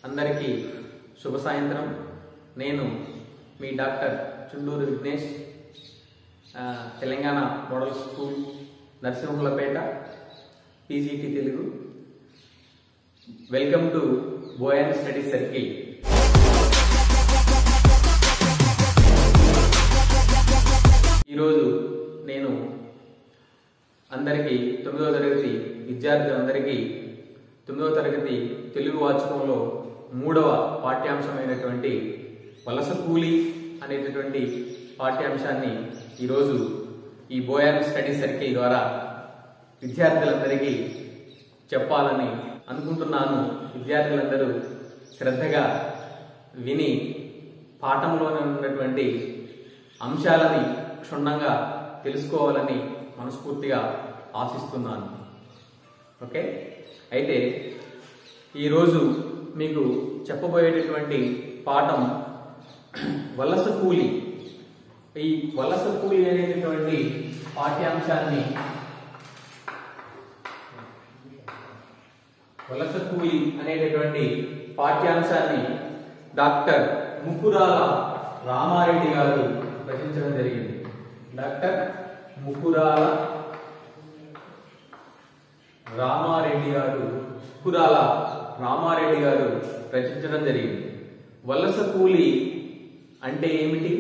అందరికీ శుభ సాయంత్రం నేను మీ డాక్టర్ చుండూరు విఘ్నేష్ ఆ, Telangana model school Narasimhulapeta PGT Telugu welcome to Boyan study circle ఈరోజు నేను అందరికీ తొమ్మిదవ తరగతి విద్యార్థులందరికీ తొమ్మిదవ తరగతి తెలుగు వాచకంలో మూడవ పాఠ్యాంశమైనటువంటి వలస కూలి అనేటటువంటి పాఠ్యాంశాన్ని ఈరోజు ఈ బోయాన్ స్టడీ సర్కిల్ ద్వారా విద్యార్థులందరికీ చెప్పాలని అనుకుంటున్నాను విద్యార్థులందరూ శ్రద్ధగా విని పాఠంలోనే ఉన్నటువంటి అంశాలని క్షుణ్ణంగా తెలుసుకోవాలని మనస్ఫూర్తిగా ఆశిస్తున్నాను ఓకే అయితే ఈరోజు మీకు చెప్పబోయేటటువంటి పాఠం వలస కూలి ఈ వలస కూలి అనేటటువంటి పాఠ్యాంశాన్ని వలస కూలి అనేటటువంటి పాఠ్యాంశాన్ని డాక్టర్ ముకురాల రామారెడ్డి గారు రచించడం జరిగింది డాక్టర్ ముకురాల రామారెడ్డి గారు ముకురాల రామారెడ్డి గారు రచించడం జరిగింది వలస కూలి అంటే ఏమిటి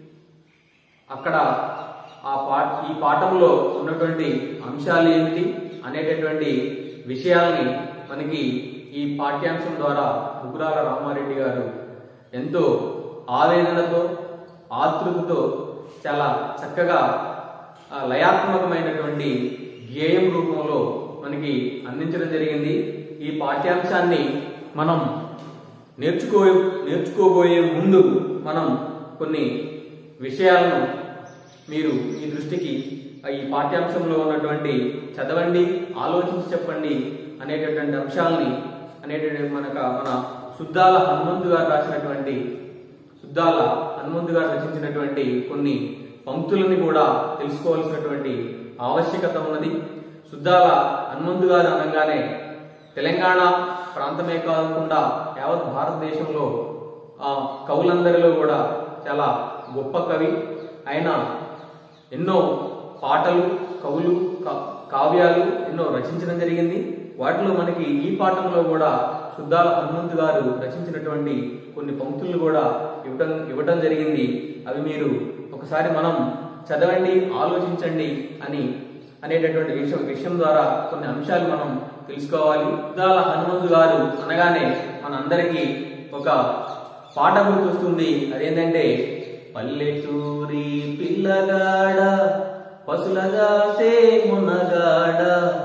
అక్కడ ఆ పా ఈ పాఠంలో ఉన్నటువంటి అంశాలు ఏమిటి అనేటటువంటి విషయాల్ని మనకి ఈ పాఠ్యాంశం ద్వారా ముకురాల రామారెడ్డి గారు ఎంతో ఆవేదనతో ఆతృతతో చాలా చక్కగా ఆ, లయాత్మకమైనటువంటి గేయం రూపంలో మనకి అందించడం జరిగింది ఈ పాఠ్యాంశాన్ని మనం నేర్చుకో నేర్చుకోబోయే ముందు మనం కొన్ని విషయాలను మీరు మీ దృష్టికి ఆ ఈ పాఠ్యాంశంలో ఉన్నటువంటి చదవండి ఆలోచించి చెప్పండి అనేటటువంటి అంశాలని అనేటటువంటి మనక మన సుద్దాల హనుమంతు గారు రాసినటువంటి సుద్దాల హనుమంతు గారు రచించినటువంటి కొన్ని పంక్తులని కూడా తెలుసుకోవాల్సినటువంటి ఆవశ్యకత ఉన్నది సుద్దాల హనుమంతు గారు అనగానే తెలంగాణ ప్రాంతమే కాకుండా యావత్ భారతదేశంలో ఆ కవులందరిలో కూడా చాలా గొప్ప కవి ఆయన ఎన్నో పాటలు కవులు కా- కావ్యాలు ఎన్నో రచించడం జరిగింది వాటిలో మనకి ఈ పాఠంలో కూడా శుద్ధాల హనుమంతు గారు రచించినటువంటి కొన్ని పంక్తులను కూడా ఇవ్వడం ఇవ్వడం జరిగింది అవి మీరు ఒకసారి మనం చదవండి ఆలోచించండి అని అనేటటువంటి విషయం విషయం ద్వారా కొన్ని అంశాలు మనం తెలుసుకోవాలి శుద్ధాల హనుమంతు గారు అనగానే మనందరికీ ఒక పాట గుర్తొస్తుంది అదేంటంటే పల్లెటూరి పిల్లగాడ పసులగా మునగాడ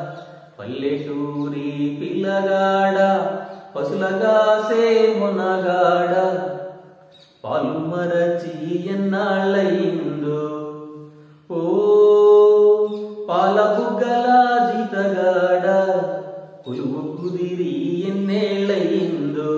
పల్లెటూరి పిల్లగాడ పసులగా మునగాడ పాలు మరచి ఎన్నాళ్ళయిందో ఓ పాల బుగ్గల జీతగాడ కొలువు కుదిరి ఎన్నేళ్ళయిందో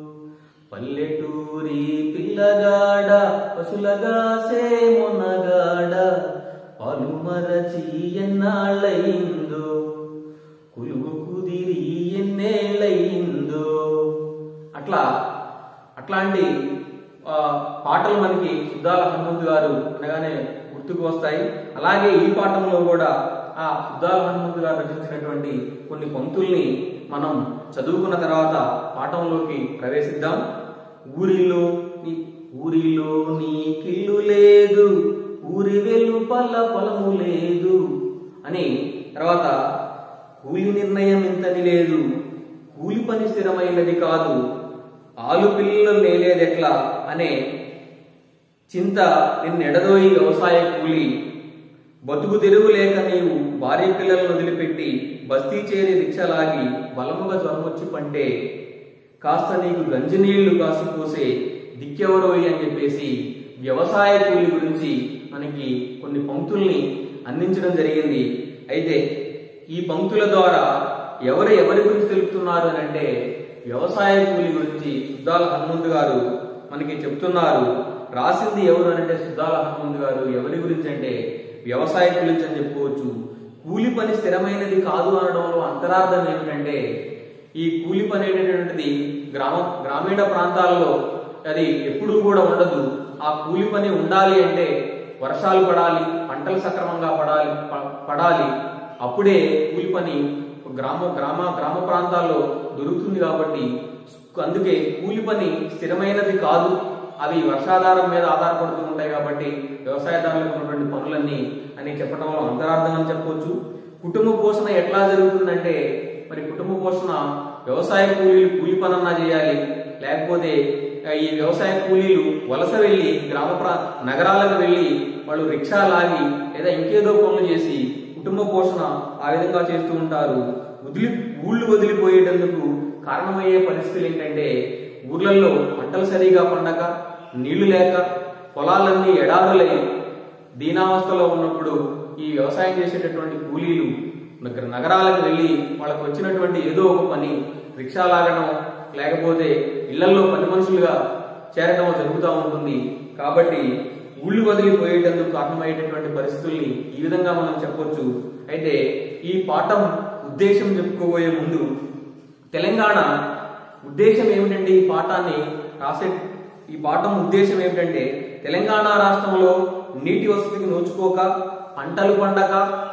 పల్లెటూరి పిల్లగాడ పశులగా సేమునగాడ పాలు మరచి ఎన్నాళ్ళయిందో కొలువు కుదిరి ఎన్నేళ్ళయిందో అట్లా అట్లాంటి ఆ, పాటలు మనకి సుద్దాల హనుమంతు గారు అనగానే గుర్తుకు వస్తాయి అలాగే ఈ పాఠంలో కూడా ఆ సుద్దాల హనుమంతు గారు రచించినటువంటి కొన్ని పంక్తుల్ని మనం చదువుకున్న తర్వాత పాఠంలోకి ప్రవేశిద్దాం ఊరిలో నీ ఊరిలో నీకిల్లు లేదు ఊరి వెలుపల పొలము లేదు అని తర్వాత కూలి నిర్ణయం ఇంతని లేదు కూలి పని స్థిరమైనది కాదు ఆలు పిల్లలు నేలేదెట్లా అనే చింత నిన్నెడదోయి వ్యవసాయ కూలి బతుకు తెరువు లేక నీవు భార్య పిల్లలను వదిలిపెట్టి బస్తీ చేరి రిక్షలాగి బలముగా జ్వరమొచ్చి పంటే కాస్త నీకు గంజి నీళ్లు కాసిపోసే దిక్కెవరోయి అని చెప్పేసి వ్యవసాయ కూలి గురించి మనకి కొన్ని పంక్తుల్ని అందించడం జరిగింది అయితే ఈ పంక్తుల ద్వారా ఎవరు ఎవరి గురించి తెలుపుతున్నారు అని అంటే వ్యవసాయ కూలి గురించి సుద్దాల హనుమంతు గారు మనకి చెప్తున్నారు రాసింది ఎవరు అని అంటే సుద్దాల హనుమంతు గారు ఎవరి గురించి అంటే వ్యవసాయ గురించి అని చెప్పుకోవచ్చు కూలి పని స్థిరమైనది కాదు అనడంలో అంతరార్థం ఏమిటంటే ఈ కూలి పని అనేటటువంటిది గ్రామ గ్రామీణ ప్రాంతాలలో అది ఎప్పుడూ కూడా ఉండదు ఆ కూలి పని ఉండాలి అంటే వర్షాలు పడాలి పంటలు సక్రమంగా పడాలి ప- పడాలి అప్పుడే కూలి పని గ్రామ గ్రామ గ్రామ ప్రాంతాల్లో దొరుకుతుంది కాబట్టి అందుకే కూలి పని స్థిరమైనది కాదు అవి వర్షాధారం మీద ఆధారపడుతూ ఉంటాయి కాబట్టి వ్యవసాయదారులకు ఉన్నటువంటి పనులన్నీ అని చెప్పడంలో అంతరార్థం అని చెప్పొచ్చు కుటుంబ పోషణ ఎట్లా జరుగుతుందంటే మరి కుటుంబ పోషణ వ్యవసాయ కూలీలు కూలి పనన్నా చేయాలి లేకపోతే ఆ, ఈ వ్యవసాయ కూలీలు వలస వెళ్ళి గ్రామ ప్రా నగరాలకు వెళ్ళి వాళ్ళు రిక్షా లాగి లేదా ఇంకేదో పనులు చేసి కుటుంబ పోషణ ఆ విధంగా చేస్తూ ఉంటారు వదిలి ఊళ్ళు వదిలిపోయేటందుకు కారణమయ్యే పరిస్థితులు ఏంటంటే ఊర్లలో పంటలు సరిగా పండక నీళ్లు లేక పొలాలన్నీ ఎడారులై దీనావస్థలో ఉన్నప్పుడు ఈ వ్యవసాయం చేసేటటువంటి కూలీలు నగర- నగరాలకు వెళ్ళి వాళ్ళకు వచ్చినటువంటి ఏదో ఒక పని రిక్షా లాగడం లేకపోతే ఇళ్లలో పని మనుషులుగా చేరడం జరుగుతూ ఉంటుంది కాబట్టి ఊళ్ళు వదిలిపోయేటందుకు కారణమయ్యేటటువంటి పరిస్థితుల్ని ఈ విధంగా మనం చెప్పొచ్చు అయితే ఈ పాఠం ఉద్దేశం చెప్పుకోబోయే ముందు తెలంగాణ ఉద్దేశం ఏమిటంటే ఈ పాఠాన్ని రాసే ఈ పాఠం ఉద్దేశం ఏమిటంటే తెలంగాణ రాష్ట్రంలో నీటి వసతికి నోచుకోక పంటలు పండక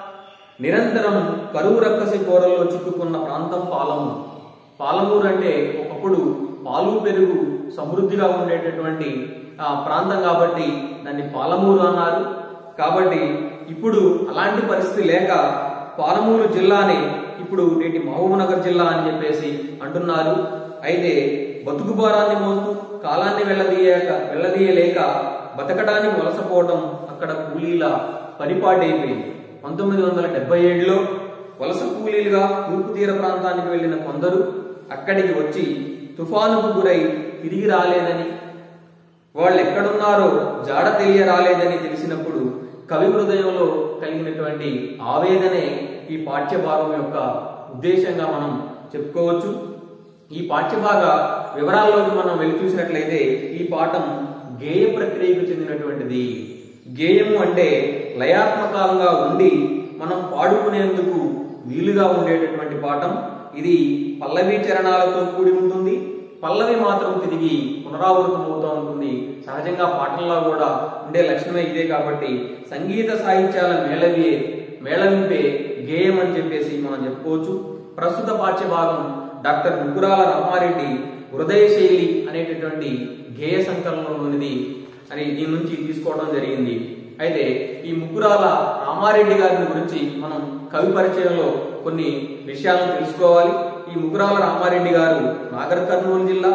నిరంతరం కరువు రక్కసి కోరల్లో చిక్కుకున్న ప్రాంతం పాలమూరు పాలమూరు అంటే ఒకప్పుడు పాలు పెరుగు సమృద్ధిగా ఉండేటటువంటి ఆ ప్రాంతం కాబట్టి దాన్ని పాలమూరు అన్నారు కాబట్టి ఇప్పుడు అలాంటి పరిస్థితి లేక పాలమూరు జిల్లాని ఇప్పుడు నేటి మహబూబ్నగర్ జిల్లా అని చెప్పేసి అంటున్నారు అయితే బతుకు భారాన్ని మోస్తూ కాలాన్ని వెళ్ళదీయక వెళ్ళదీయలేక బతకడానికి వలసపోవడం అక్కడ కూలీల పరిపాటైపోయింది పంతొమ్మిది వందల డెబ్బై ఏడులో వలస కూలీలుగా తూర్పు తీర ప్రాంతానికి వెళ్లిన కొందరు అక్కడికి వచ్చి తుఫానుకు గురై తిరిగి రాలేదని వాళ్ళు ఎక్కడున్నారో జాడ తెలియ రాలేదని తెలిసినప్పుడు కవి హృదయంలో కలిగినటువంటి ఆవేదనే ఈ పాఠ్యభాగం యొక్క ఉద్దేశంగా మనం చెప్పుకోవచ్చు ఈ పాఠ్యభాగ వివరాల్లోకి మనం వెళ్ళి చూసినట్లయితే ఈ పాఠం గేయ ప్రక్రియకు చెందినటువంటిది గేయము అంటే లయాత్మకంగా ఉండి మనం పాడుకునేందుకు వీలుగా ఉండేటటువంటి పాఠం ఇది పల్లవి చరణాలతో కూడి ఉంటుంది పల్లవి మాత్రం తిరిగి పునరావృతం అవుతూ ఉంటుంది సహజంగా పాటల్లో కూడా ఉండే లక్షణమే ఇదే కాబట్టి సంగీత సాహిత్యాల మేళవియే మేళవింపే గేయం అని చెప్పేసి మనం చెప్పుకోవచ్చు ప్రస్తుత పాఠ్య భాగం డాక్టర్ ముగ్గురాల రామారెడ్డి హృదయ శైలి అనేటటువంటి గేయ సంకలనంలోనిది అని దీని నుంచి తీసుకోవడం జరిగింది అయితే ఈ ముగ్గురాల రామారెడ్డి గారిని గురించి మనం కవి పరిచయంలో కొన్ని విషయాలను తెలుసుకోవాలి ఈ ముగ్గురాల రామారెడ్డి గారు నాగర్ కర్నూలు జిల్లా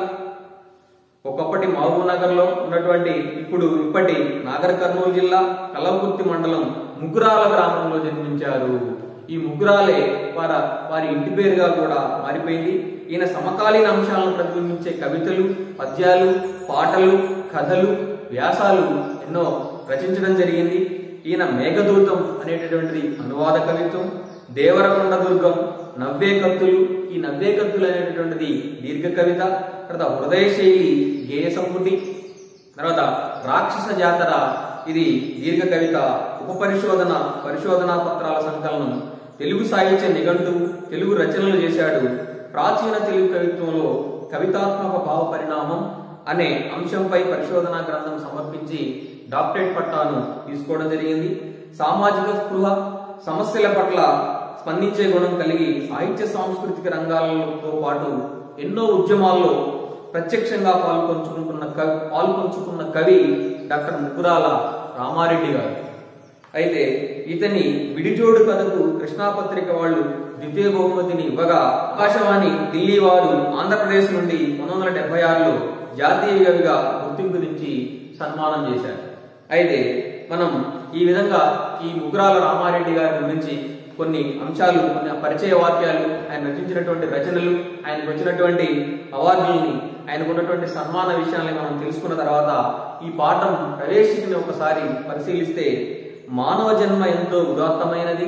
ఒకప్పటి మహబూబ్ నగర్ లో ఉన్నటువంటి ఇప్పుడు ఇప్పటి నాగర్ కర్నూలు జిల్లా కలవకుర్తి మండలం ముగ్గురాల గ్రామంలో జన్మించారు ఈ ముగ్గురాలే వార వారి ఇంటి పేరుగా కూడా మారిపోయింది ఈయన సమకాలీన అంశాలను ప్రతిబింబించే కవితలు పద్యాలు పాటలు కథలు వ్యాసాలు ఎన్నో రచించడం జరిగింది ఈయన మేఘదూతం అనేటటువంటిది అనువాద కవిత్వం దేవరకొండ దుర్గం నవ్వే కత్తులు ఈ నవ్వే కత్తులు అనేటటువంటిది దీర్ఘ కవిత తర్వాత హృదయ శైలి గేయ సంపుటి తర్వాత రాక్షస జాతర ఇది దీర్ఘ కవిత ఉపపరిశోధన పరిశోధనా పత్రాల సంకలనం తెలుగు సాహిత్య నిఘంటు తెలుగు రచనలు చేశాడు ప్రాచీన తెలుగు కవిత్వంలో కవితాత్మక భావ పరిణామం అనే అంశంపై పరిశోధనా గ్రంథం సమర్పించి డాక్టరేట్ పట్టాను తీసుకోవడం జరిగింది సామాజిక స్పృహ సమస్యల పట్ల స్పందించే గుణం కలిగి సాహిత్య సాంస్కృతిక రంగాలతో పాటు ఎన్నో ఉద్యమాల్లో ప్రత్యక్షంగా పాల్పంచుకుంటున్న కవి పాల్పంచుకున్న కవి డాక్టర్ ముగ్గురాల రామారెడ్డి గారు అయితే ఇతని విడిజోడు కథకు కృష్ణాపత్రిక వాళ్ళు ద్వితీయ బహుమతిని ఇవ్వగా ఆకాశవాణి ఢిల్లీ వారు ఆంధ్రప్రదేశ్ నుండి పంతొమ్మిది వందల డెబ్బై ఆరులో జాతీయ కవిగా గుర్తింపునిచ్చి సన్మానం చేశారు అయితే మనం ఈ విధంగా ఈ ముగ్గురాల రామారెడ్డి గారి గురించి కొన్ని అంశాలు కొన్ని పరిచయ వాక్యాలు ఆయన రచించినటువంటి రచనలు ఆయనకు వచ్చినటువంటి అవార్డుల్ని ఆయనకు ఉన్నటువంటి సన్మాన విషయాల్ని మనం తెలుసుకున్న తర్వాత ఈ పాఠం ప్రవేశికని ఒకసారి పరిశీలిస్తే మానవ జన్మ ఎంతో ఉదాత్తమైనది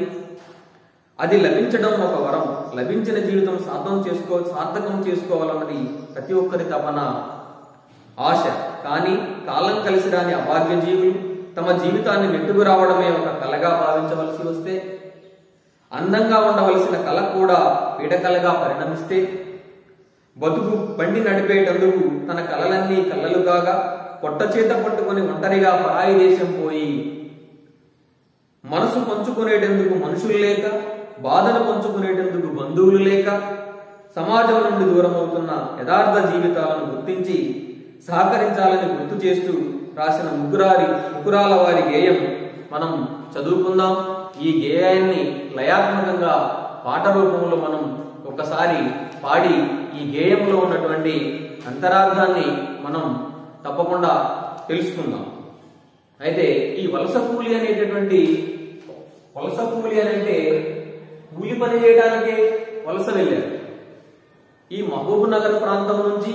అది లభించడం ఒక వరం లభించిన జీవితం సార్థం చేసుకో సార్థకం చేసుకోవాలన్నది ప్రతి ఒక్కరి తపన ఆశ కానీ కాలం కలిసి రాని అభాగ్య జీవులు తమ జీవితాన్ని నెట్టుకు రావడమే ఒక కలగా భావించవలసి వస్తే అందంగా ఉండవలసిన కళ కూడా పీడకలగా పరిణమిస్తే బతుకు బండి నడిపేటందుకు తన కలలన్నీ కళ్ళలు కాగా పొట్ట చేత పట్టుకొని ఒంటరిగా పరాయి దేశం పోయి మనసు పంచుకునేటందుకు మనుషులు లేక బాధను పంచుకునేటందుకు బంధువులు లేక సమాజం నుండి దూరం అవుతున్న యథార్థ జీవితాలను గుర్తించి సహకరించాలని గుర్తు చేస్తూ రాసిన ముగ్గురారి ముగ్గురాల వారి గేయం మనం చదువుకుందాం ఈ గేయాన్ని లయాత్మకంగా పాట రూపంలో మనం ఒకసారి పాడి ఈ గేయంలో ఉన్నటువంటి అంతరార్థాన్ని మనం తప్పకుండా తెలుసుకుందాం అయితే ఈ వలస కూలి అనేటటువంటి వలస కూలి అని అంటే కూలి పని చేయడానికే వలస వెళ్ళారు ఈ మహబూబ్ నగర్ ప్రాంతం నుంచి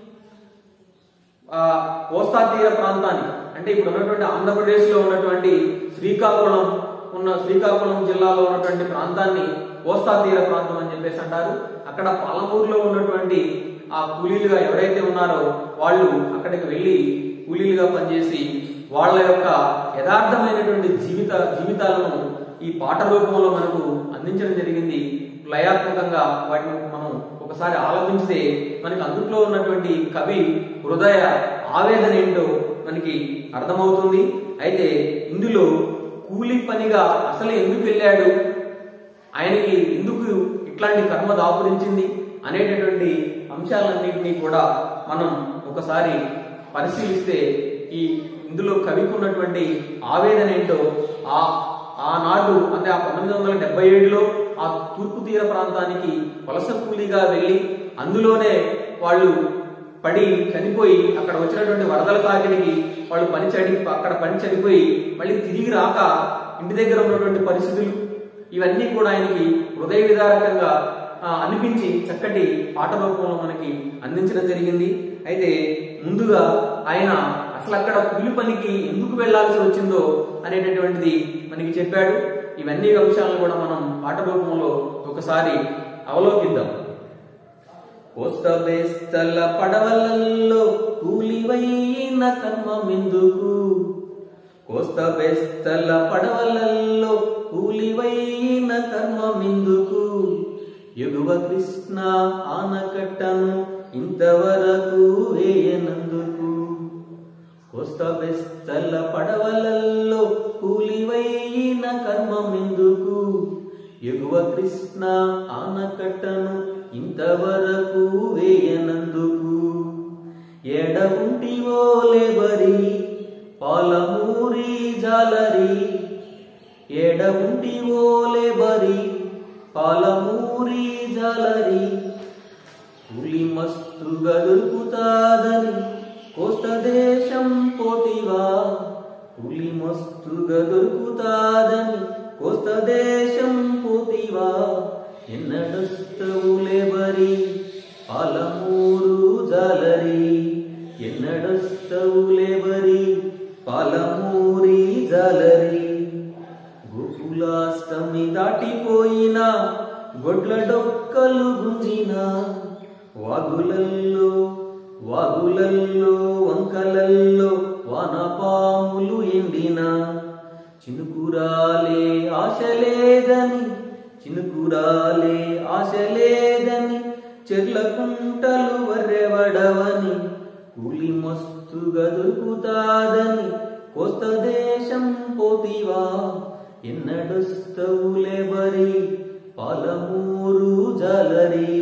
ఆ కోస్తా తీర ప్రాంతానికి అంటే ఇప్పుడు ఉన్నటువంటి ఆంధ్రప్రదేశ్ లో ఉన్నటువంటి శ్రీకాకుళం ఉన్న శ్రీకాకుళం జిల్లాలో ఉన్నటువంటి ప్రాంతాన్ని కోస్తా తీర ప్రాంతం అని చెప్పేసి అంటారు అక్కడ పాలమూరులో ఉన్నటువంటి ఆ కూలీలుగా ఎవరైతే ఉన్నారో వాళ్ళు అక్కడికి వెళ్ళి కూలీలుగా పనిచేసి వాళ్ళ యొక్క యథార్థమైనటువంటి జీవిత జీవితాలను ఈ పాట రూపంలో మనకు అందించడం జరిగింది లయాత్మకంగా వాటిని మనం ఒకసారి ఆలోచిస్తే మనకి అందుట్లో ఉన్నటువంటి కవి హృదయ ఆవేదన ఏంటో మనకి అర్థమవుతుంది అయితే ఇందులో కూలి పనిగా అసలు ఎందుకు వెళ్ళాడు ఆయనకి ఎందుకు ఇట్లాంటి కర్మ దాపురించింది అనేటటువంటి అంశాలన్నింటినీ కూడా మనం ఒకసారి పరిశీలిస్తే ఈ ఇందులో కవికి ఉన్నటువంటి ఆవేదన ఏంటో ఆ ఆనాడు అంటే ఆ పంతొమ్మిది వందల డెబ్బై ఏడులో ఆ తూర్పు తీర ప్రాంతానికి వలస కూలీగా వెళ్ళి అందులోనే వాళ్ళు పడి చనిపోయి అక్కడ వచ్చినటువంటి వరదల తాకిడికి వాళ్ళు పని చడి అక్కడ పని చనిపోయి మళ్ళీ తిరిగి రాక ఇంటి దగ్గర ఉన్నటువంటి పరిస్థితులు ఇవన్నీ కూడా ఆయనకి హృదయ విదారకంగా ఆ, అనిపించి చక్కటి పాట రూపంలో మనకి అందించడం జరిగింది అయితే ముందుగా ఆయన అసలు అక్కడ కూలి పనికి ఎందుకు వెళ్లాల్సి వచ్చిందో అనేటటువంటిది మనకి చెప్పాడు ఇవన్నీ అంశాలను కూడా మనం పాట రూపంలో ఒకసారి అవలోకిద్దాం కోస్త బేస్తల పడవలల్లో కూలివైన కర్మమెందుకు కోస్త బెస్తల పడవలల్లో కూలివైన కర్మమెందుకు ఎగువ కృష్ణ ఆనకట్టను ఇంతవరకు వేయనందుకు కోస్త బెస్తల పడవలల్లో కూలివైన కర్మమెందుకు ఎగువ కృష్ణ ఆనకట్టను ఇంతవరకు వేయనందుకు ఎడవుంటివో లేబరి పాలమూరి జాలరి ఎడవుంటివో లేబరి పాలమూరి జాలరి పులి మస్తుగా దొరుకుతాదని కోస్త దేశం పోతివా పులి మస్తుగా దొరుకుతాదని కోస్త దేశం పోతివా ఎన్నడొస్తవులే బరి పాలమూరు జాలరి ఎన్నడొస్తవులే బరి పాలమూరి జాలరి గోకులాష్టమి దాటిపోయిన గొడ్ల డొక్కలు గుంజిన వాగులల్లో వాగులల్లో వంకలల్లో వానపాములు ఎండిన చినుకురాలే ఆశ లేదని చినుకురాలే ఆశ లేదని చెర్ల కుంటలు వర్రెవడవని కూలి మస్తుగా దొరుకుతాదని కోస్త దేశం పోతివా ఎన్నడొస్తవులే బరి పాలమూరు జాలరి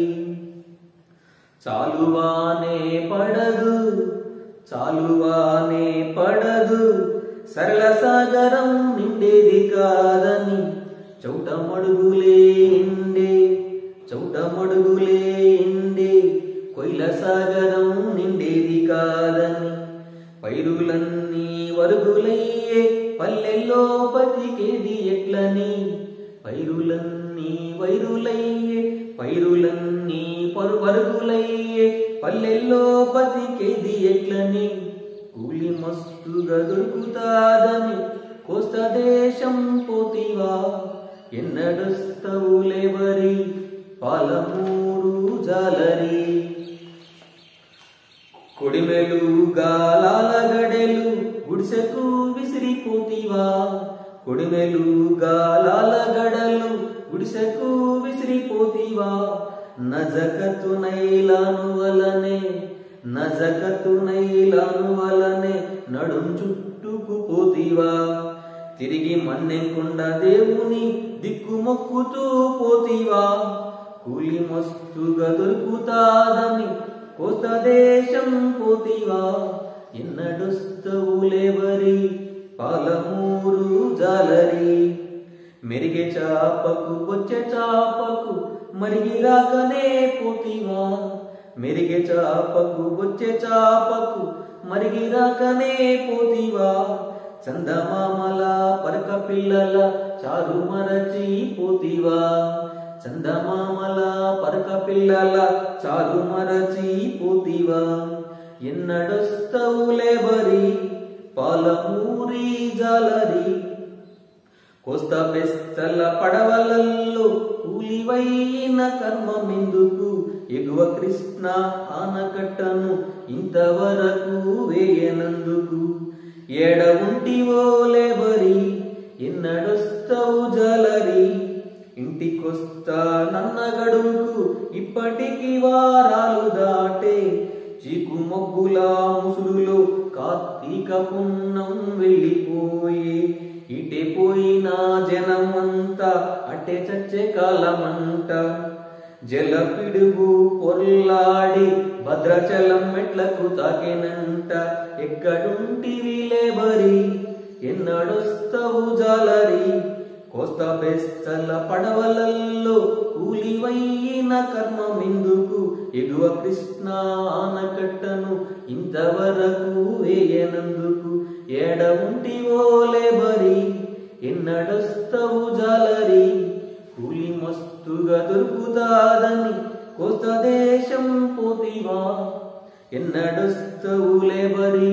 చాలువానే పడదు చాలువానే పడదు సరళ సాగరం నిండేది కాదని చౌటమడుగులే ఎండే చౌటమడుగులే ఎండే కొయిల సాగరం నిండేది కాదని పైరులన్నీ వరుగులయ్యే పల్లెల్లో బతికేది ఎట్లని పైరులన్నీ వైరులయ్యే పైరులన్నీ పరు పరుగులయ్యే పల్లెల్లో బతికేది ఎట్లని కూలి మస్తుగా దొరుకుతాదని కోస్త దేశం పోతివా ఎన్నడొస్తవులేవరి పాలమూరు జాలరి కొడిమెలు గాలాల గడెలు గుడిసెకు విసిరిపోతివా కొడిమెలు గాలాల గడలు గుడిసెకు విసిరిపోతివా నజకతు నైలాను వలనే నజకతు నైలాను వలనే నడుం చుట్టుకు పోతివా తిరిగి మన్నెంకొండ దేవుని దిక్కు మొక్కుతూ పోతివా కూలి మస్తుగా దొరుకుతాదని కోస్త దేశం పోతివా ఎన్నడుస్తవు లేవరి పాలమూరు జాలరి మెరిగే చాపకు వచ్చే చాపకు మరిగి రాకనే పోతివా మెరిగే చాపకు వచ్చే చాపకు మరిగి రాకనే పోతివా చందమామల పరక పిల్లల చారు మరచి పోతివా చందమామల పరక పిల్లల చారు మరచి పోతివా ఎన్నడొస్తవు లేబరి పాలమూరి జాలరి కోస్తా బెస్తల పడవలల్లో కూలివైన కర్మమెందుకు ఎగువ కృష్ణ ఆనకట్టను ఇంతవరకు వేయనందుకు ఏడ ఉంటివో లేబరి ఎన్నడొస్తావు జలరి ఇంటికొస్తా నన్న గడువుకు ఇప్పటికి వారాలు దాటే చీకు మొగ్గుల ముసురులో కార్తీక పున్నం వెళ్ళిపోయే ఇటే పోయిన జనమంతా అటే చచ్చే కాలమంట జల పిడుగు పొర్లాడి భద్రాచలం మెట్లకు తాకేనంట ఎక్కడుంటివి లేబరి ఎన్నడొస్తావు జాలరి కోస్తా బెస్తల పడవలల్లో కూలివైన కర్మమెందుకు ఎగువ కృష్ణ ఆనకట్టను ఇంతవరకు వేయనందుకు ఏడ ఉంటివో లేబరి ఎన్నడొస్తావు జాలరి కూలి మస్తుగా దొరుకుతాదని కోస్త దేశం పోతివా ఎన్నడొస్తావు లేబరి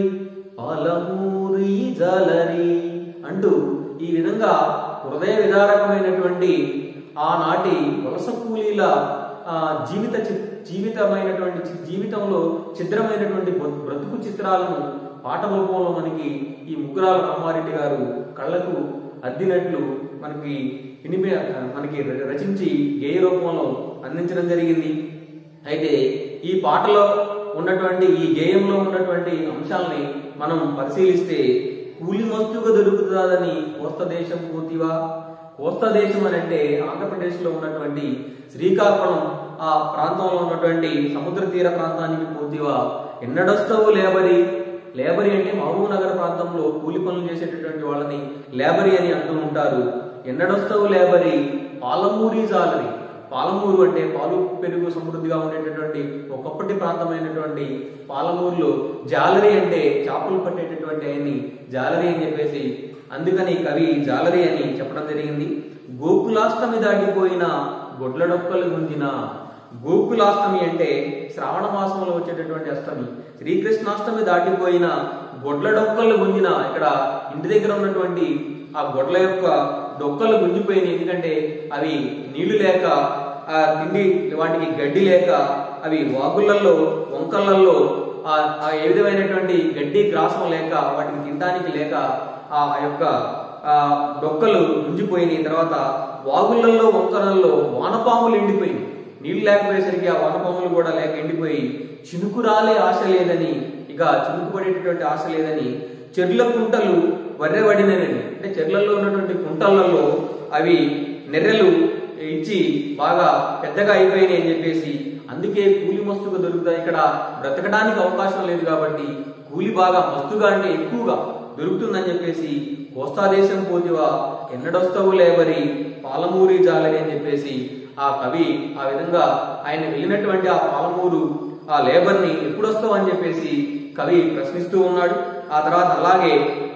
పాలమూరి జాలరి అంటూ ఈ విధంగా హృదయ విదారకమైనటువంటి ఆనాటి వలస కూలీల ఆ, జీవిత చి- జీవితమైనటువంటి చి- జీవితంలో చిత్రమైనటువంటి బ్ర- బ్రతుకు చిత్రాలను పాట రూపంలో మనకి ఈ ముగ్గురాల రామారెడ్డి గారు కళ్ళకు అద్దినట్లు మనకి వినిపి మనకి ర- రచించి గేయ రూపంలో అందించడం జరిగింది అయితే ఈ పాటలో ఉన్నటువంటి ఈ గేయంలో ఉన్నటువంటి అంశాలని మనం పరిశీలిస్తే కూలి మస్తుగా దొరుకుతుందని కోస్త దేశం పోతివా కోస్త దేశం అని అంటే ఆంధ్రప్రదేశ్ లో ఉన్నటువంటి శ్రీకాకుళం ఆ ప్రాంతంలో ఉన్నటువంటి సముద్ర తీర ప్రాంతానికి పోతివా ఎన్నడొస్తావు లేబరి లేబరీ అంటే మహబూబ్ నగర్ ప్రాంతంలో కూలి పనులు చేసేటటువంటి వాళ్ళని లేబరీ అని అంటూ ఉంటారు ఎన్నడొస్తావు లేబరీ పాలమూరి జాలరి పాలమూరు అంటే పాలు పెరుగు సమృద్ధిగా ఉండేటటువంటి ఒకప్పటి ప్రాంతమైనటువంటి పాలమూరులో జాలరీ అంటే చేపలు పట్టేటటువంటి ఆయన్ని జాలరీ అని చెప్పేసి అందుకని కవి జాలరీ అని చెప్పడం జరిగింది గోకులాష్టమి దాటిపోయిన గొడ్ల డొక్కలు గుంజిన గోకులాష్టమి అంటే శ్రావణ మాసంలో వచ్చేటటువంటి అష్టమి శ్రీకృష్ణాష్టమి దాటిపోయిన గొడ్ల డొక్కలు గుంజిన ఇక్కడ ఇంటి దగ్గర ఉన్నటువంటి ఆ గొడ్ల యొక్క డొక్కలు గుంజిపోయినాయి ఎందుకంటే అవి నీళ్లు లేక ఆ తిండి వాటికి గడ్డి లేక అవి వాగులలో వంకలలో ఆ ఆ ఏ విధమైనటువంటి గడ్డి గ్రాసం లేక వాటిని తినడానికి లేక ఆ యొక్క ఆ డొక్కలు గుంజిపోయినాయి తర్వాత వాగులలో వంకరల్లో వానపాములు ఎండిపోయినాయి నీళ్లు లేకపోయేసరికి ఆ వానపాములు కూడా లేక ఎండిపోయి చినుకు రాలే ఆశ లేదని ఇక చినుకు పడేటటువంటి ఆశ లేదని చెర్ల కుంటలు వర్రెబడినని అంటే చెర్లలో ఉన్నటువంటి కుంటలలో అవి నెర్రెలు ఇచ్చి బాగా పెద్దగా అయిపోయినాయి అని చెప్పేసి అందుకే కూలి మస్తుగా దొరుకుతాయి ఇక్కడ బ్రతకడానికి అవకాశం లేదు కాబట్టి కూలి బాగా మస్తుగా అంటే ఎక్కువగా దొరుకుతుందని చెప్పేసి కోస్తా దేశం పోతివా ఎన్నడొస్తావు లేబరి పాలమూరి జాలరి అని చెప్పేసి ఆ కవి ఆ విధంగా ఆయన వెళ్ళినటువంటి ఆ పాలమూరు ఆ లేబర్ని ఎప్పుడొస్తావు అని చెప్పేసి కవి ప్రశ్నిస్తూ ఉన్నాడు ఆ తర్వాత అలాగే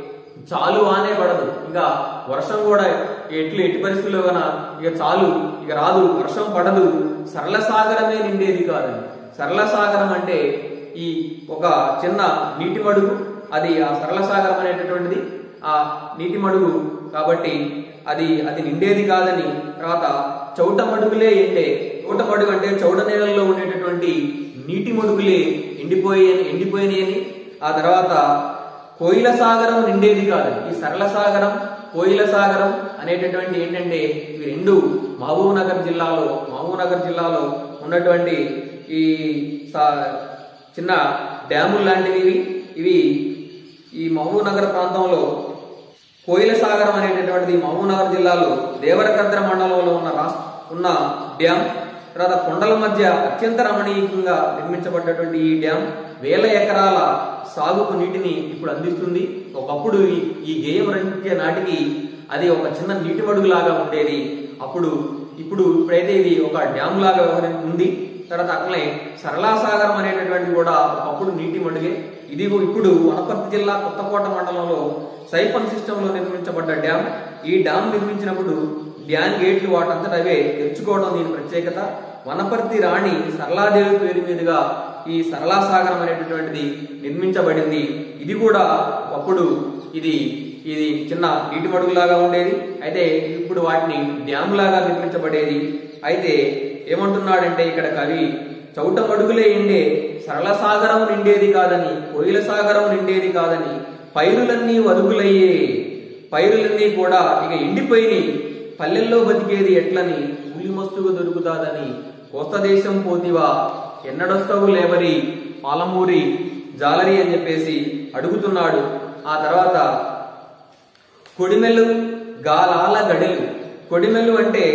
చాలు ఆనే పడదు ఇంకా వర్షం కూడా ఎట్లు ఎట్టి పరిస్థితుల్లో కన ఇక చాలు ఇక రాదు వర్షం పడదు సరళ సాగరమే నిండేది కాదని సరళ సాగరం అంటే ఈ ఒక చిన్న నీటి మడుగు అది ఆ సరళ సాగరం అనేటటువంటిది ఆ నీటి మడుగు కాబట్టి అది అది నిండేది కాదని తర్వాత చౌట మడుగులే ఎండే చౌట మడుగు అంటే చౌట నేలల్లో ఉండేటటువంటి నీటి మడుగులే ఎండిపోయి ఎండిపోయినాయని ఆ తర్వాత కోయిల సాగరం నిండేది కాదు ఈ సరళ సాగరం కోయిల సాగరం అనేటటువంటి ఏంటంటే ఇవి రెండు మహబూబ్ నగర్ జిల్లాలో మహబూబ్ నగర్ జిల్లాలో ఉన్నటువంటి ఈ సా- చిన్న డ్యాములు లాంటివి ఇవి. ఇవి ఈ మహబూబ్ నగర్ ప్రాంతంలో కోయిల సాగరం అనేటటువంటిది మహబూబ్ నగర్ జిల్లాలో దేవరకద్ర మండలంలో ఉన్న రాష్ట్ర ఉన్న డ్యామ్ తర్వాత కొండల మధ్య అత్యంత రమణీయంగా నిర్మించబడ్డటువంటి ఈ డ్యామ్ వేల ఎకరాల సాగుకు నీటిని ఇప్పుడు అందిస్తుంది ఒకప్పుడు ఈ- ఈ గేయం రంగే నాటికి అది ఒక చిన్న నీటి మడుగులాగా ఉండేది అప్పుడు ఇప్పుడు ఇప్పుడైతే ఇది ఒక డ్యామ్ లాగా వ్యవహరి- ఉంది తర్వాత అట్లనే సరళాసాగరం అనేటటువంటి కూడా ఒకప్పుడు నీటి మడుగే ఇది ఇప్పుడు వనపర్తి జిల్లా కొత్తకోట మండలంలో సైఫన్ సిస్టమ్ లో నిర్మించబడ్డ డ్యామ్ ఈ డ్యామ్ నిర్మించినప్పుడు డ్యామ్ గేట్లు వాటంతట అవే తెరుచుకోవడం దీని ప్రత్యేకత వనపర్తి రాణి సరళాదేవి పేరు మీదుగా ఈ సరళాసాగరం అనేటటువంటిది నిర్మించబడింది ఇది కూడా ఒకప్పుడు ఇది ఇది చిన్న నీటి మడుగులాగా ఉండేది అయితే ఇప్పుడు వాటిని డ్యామ్ లాగా నిర్మించబడేది అయితే ఏమంటున్నాడంటే ఇక్కడ కవి చౌట మడుగులే ఇండే సరళ సాగరం నిండేది కాదని కోయిల సాగరం నిండేది కాదని పైరులన్నీ వరుగులయ్యే పైరులన్నీ కూడా ఇక ఎండిపోయినాయి పల్లెల్లో బతికేది ఎట్లని కూలి మస్తుగా దొరుకుతాదని కోస్త దేశం పోతివా ఎన్నడొస్తావు లేబరి పాలమూరి జాలరి అని చెప్పేసి అడుగుతున్నాడు ఆ తర్వాత కొడిమెలు గాలాల గడెలు కొడిమెలు అంటే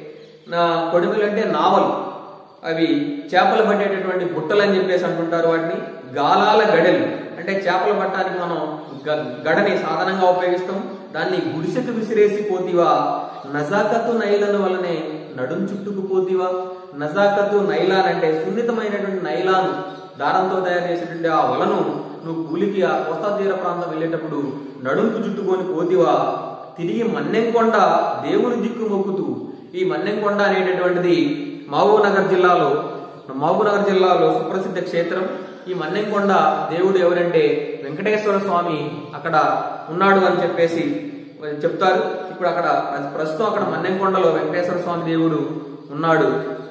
నా కొడిమెలు అంటే నావలు అవి చేపలు పట్టేటటువంటి బుట్టలు అని చెప్పేసి అంటుంటారు వాటిని గాలాల గడెలు అంటే చేపలు పట్టడానికి మనం గ- గడని సాధనంగా ఉపయోగిస్తాం దాన్ని గుడిసెకు విసిరేసి పోతివా నజాకత్తు నైలను వలనే నడుం చుట్టుకు పోతివా నజాకత్తు నైలాన్ అంటే సున్నితమైనటువంటి నైలాన్ దారంతో తయారు చేసేటువంటి ఆ వలను నువ్వు కూలికి ఆ కోస్తా తీర ప్రాంతం వెళ్ళేటప్పుడు నడుంకు చుట్టుకొని పోతివా తిరిగి మన్నెంకొండ దేవుని దిక్కు మొక్కుతూ ఈ మన్నెంకొండ అనేటటువంటిది మహబూబ్ నగర్ జిల్లాలో మహబూబ్ నగర్ జిల్లాలో సుప్రసిద్ధ క్షేత్రం ఈ మన్నెంకొండ దేవుడు ఎవరంటే వెంకటేశ్వర స్వామి అక్కడ ఉన్నాడు అని చెప్పేసి చెప్తారు ఇప్పుడు అక్కడ ప్రస్తుతం అక్కడ మన్నెంకొండలో వెంకటేశ్వర స్వామి దేవుడు ఉన్నాడు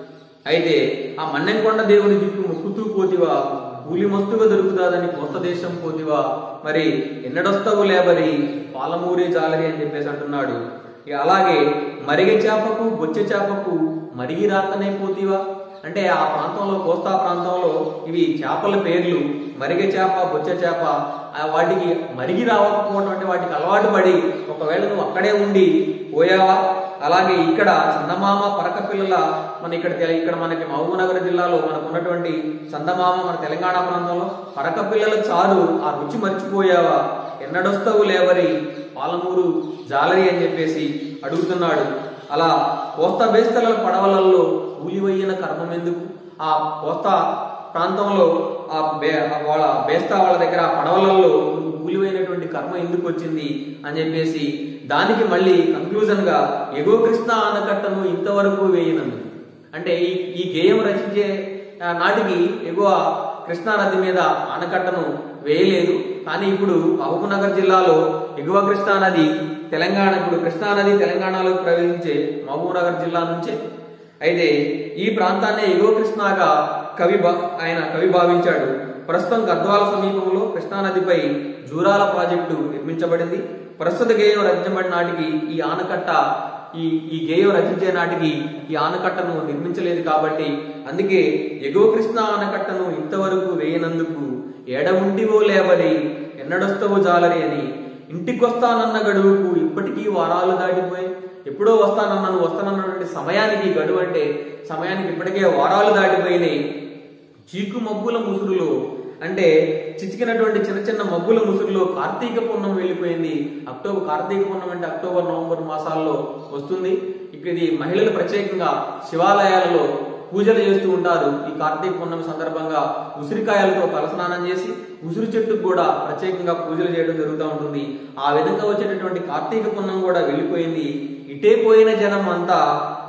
అయితే ఆ మన్నెంకొండ దేవుని దిక్కు మొక్కుతూ పోతివా కూలి మస్తుగా దొరుకుతాదని కొత్త దేశం పోతివా మరి ఎన్నడొస్తావు లేబరి పాలమూరి జాలరి అని చెప్పేసి అంటున్నాడు ఇక అలాగే మరిగె చేపకు బొచ్చె చేపకు మరిగి రాకనే పోతివా అంటే ఆ ప్రాంతంలో కోస్తా ప్రాంతంలో ఇవి చేపల పేర్లు మరిగె చేప బొచ్చె చేప ఆ వాటికి మరిగి రావకపోవడం అంటే వాటికి అలవాటు పడి ఒకవేళ నువ్వు అక్కడే ఉండి పోయావా అలాగే ఇక్కడ చందమామ పరక పిల్లల మన ఇక్కడ తె- ఇక్కడ మనకి మహబూబ్నగర్ జిల్లాలో మనకు ఉన్నటువంటి చందమామ మన తెలంగాణ ప్రాంతంలో పరక పిల్లల చారు ఆ రుచి మర్చిపోయావా ఎన్నడొస్తావు లేవరి పాలమూరు జాలరి అని చెప్పేసి అడుగుతున్నాడు అలా కోస్తా బేస్తల పడవలలో కూలివయ్యిన కర్మం ఎందుకు ఆ కోస్తా ప్రాంతంలో ఆ బే ఆ వాళ్ళ బేస్తా వాళ్ళ దగ్గర ఆ పడవలలో కూలివైనటువంటి కర్మ ఎందుకు వచ్చింది అని చెప్పేసి దానికి మళ్ళీ కంక్లూజన్ గా ఎగో కృష్ణ ఆనకట్టను ఇంతవరకు వేయనందు అంటే ఈ ఈ గేయం రచించే ఆ, నాటికి ఎగువ కృష్ణా నది మీద ఆనకట్టను వేయలేదు కానీ ఇప్పుడు మహబూబ్నగర్ జిల్లాలో ఎగువ కృష్ణా నది తెలంగాణ ఇప్పుడు కృష్ణా నది తెలంగాణలోకి ప్రవేశించే మహబూబ్నగర్ జిల్లా నుంచే అయితే ఈ ప్రాంతాన్ని ఎగువ కృష్ణాగా కవి భా- ఆయన కవి భావించాడు ప్రస్తుతం గద్వాల సమీపంలో కృష్ణానదిపై జూరాల ప్రాజెక్టు నిర్మించబడింది ప్రస్తుత గేయం రచించబడిన నాటికి ఈ ఆనకట్ట ఈ ఈ గేయం రచించే నాటికి ఈ ఆనకట్టను నిర్మించలేదు కాబట్టి అందుకే ఎగువ కృష్ణ ఆనకట్టను ఇంతవరకు వేయనందుకు ఏడవుంటివో లేబరి ఎన్నడొస్తవో జాలరి అని ఇంటికొస్తానన్న గడువుకు ఇప్పటికీ వారాలు దాటిపోయి ఎప్పుడో వస్తానన్న నువ్వు వస్తానన్నటువంటి సమయానికి గడువు అంటే సమయానికి ఇప్పటికే వారాలు దాటిపోయినాయి చీకు మబ్బుల ముసురులో అంటే చిచికినటువంటి చిన్న చిన్న మబ్బుల ముసురులో కార్తీక పూర్ణం వెళ్ళిపోయింది అక్టోబర్ కార్తీక పూర్ణం అంటే అక్టోబర్ నవంబర్ మాసాల్లో వస్తుంది ఇక్కడ ఇది మహిళలు ప్రత్యేకంగా శివాలయాలలో పూజలు చేస్తూ ఉంటారు ఈ కార్తీక పూర్ణమి సందర్భంగా ఉసిరికాయలతో తలస్నానం చేసి ఉసిరి చెట్టుకు కూడా ప్రత్యేకంగా పూజలు చేయడం జరుగుతూ ఉంటుంది ఆ విధంగా వచ్చేటటువంటి కార్తీక పున్నం కూడా వెళ్ళిపోయింది ఇటే పోయిన జనం అంతా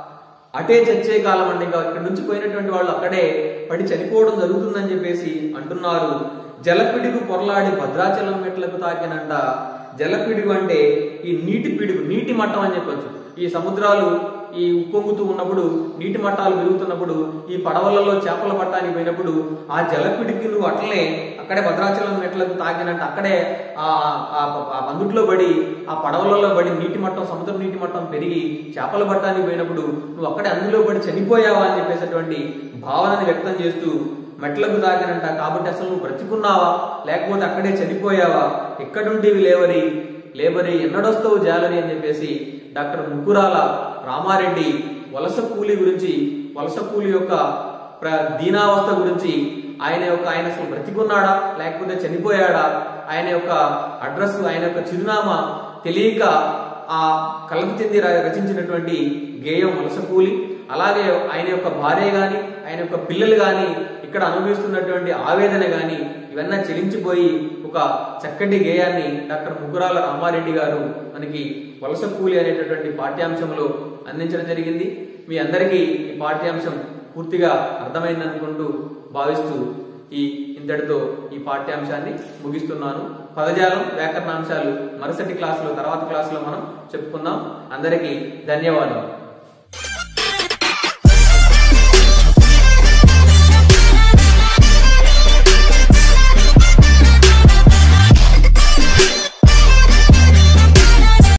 అటే చచ్చే కాలం అంటే ఇంకా ఇక్కడ నుంచి పోయినటువంటి వాళ్ళు అక్కడే పడి చనిపోవడం జరుగుతుందని చెప్పేసి అంటున్నారు జలపిడుగు పొరలాడి భద్రాచలం మెట్లకు తాకినంట జలపిడుగు అంటే ఈ నీటి పిడుగు నీటి మట్టం అని చెప్పొచ్చు ఈ సముద్రాలు ఈ ఉప్పొంగుతూ ఉన్నప్పుడు నీటి మట్టాలు పెరుగుతున్నప్పుడు ఈ పడవలలో చేపల పట్టానికి పోయినప్పుడు ఆ జలపిడికి నువ్వు అట్లనే అక్కడే భద్రాచలం మెట్లకు తాకినట్టు అక్కడే ఆ ఆ- ఆ అందుట్లో పడి ఆ పడవలలో పడి నీటి మట్టం సముద్ర నీటి మట్టం పెరిగి చేపల పట్టానికి పోయినప్పుడు నువ్వు అక్కడే అందులో పడి చనిపోయావా అని చెప్పేసినటువంటి భావనని వ్యక్తం చేస్తూ మెట్లకు తాకినంట కాబట్టి అసలు నువ్వు బ్రతికున్నావా లేకపోతే అక్కడే చనిపోయావా ఎక్కడుండేవి లేవరి లేబరి ఎన్నడొస్తావు జాలరి అని చెప్పేసి డాక్టర్ ముకురాల రామారెడ్డి వలస కూలి గురించి వలస కూలి యొక్క ప్ర- దీనావస్థ గురించి ఆయన యొక్క ఆయన అసలు బ్రతికున్నాడా లేకపోతే చనిపోయాడా ఆయన యొక్క అడ్రస్ ఆయన యొక్క చిరునామా తెలియక ఆ కలపు చెంది ర- రచించినటువంటి గేయం వలస కూలి అలాగే ఆయన యొక్క భార్య గాని ఆయన యొక్క పిల్లలు గాని ఇక్కడ అనుభవిస్తున్నటువంటి ఆవేదన గాని ఇవన్నీ చెలించిపోయి ఒక చక్కటి గేయాన్ని డాక్టర్ ముగ్గురాల రామారెడ్డి గారు మనకి వలస కూలి అనేటటువంటి పాఠ్యాంశంలో అందించడం జరిగింది మీ అందరికీ ఈ పాఠ్యాంశం పూర్తిగా అర్థమైంది అనుకుంటూ భావిస్తూ ఈ ఇంతటితో ఈ పాఠ్యాంశాన్ని ముగిస్తున్నాను పదజాలం వ్యాకరణాంశాలు మరుసటి క్లాసులో తర్వాత క్లాసులో మనం చెప్పుకుందాం అందరికీ ధన్యవాదాలు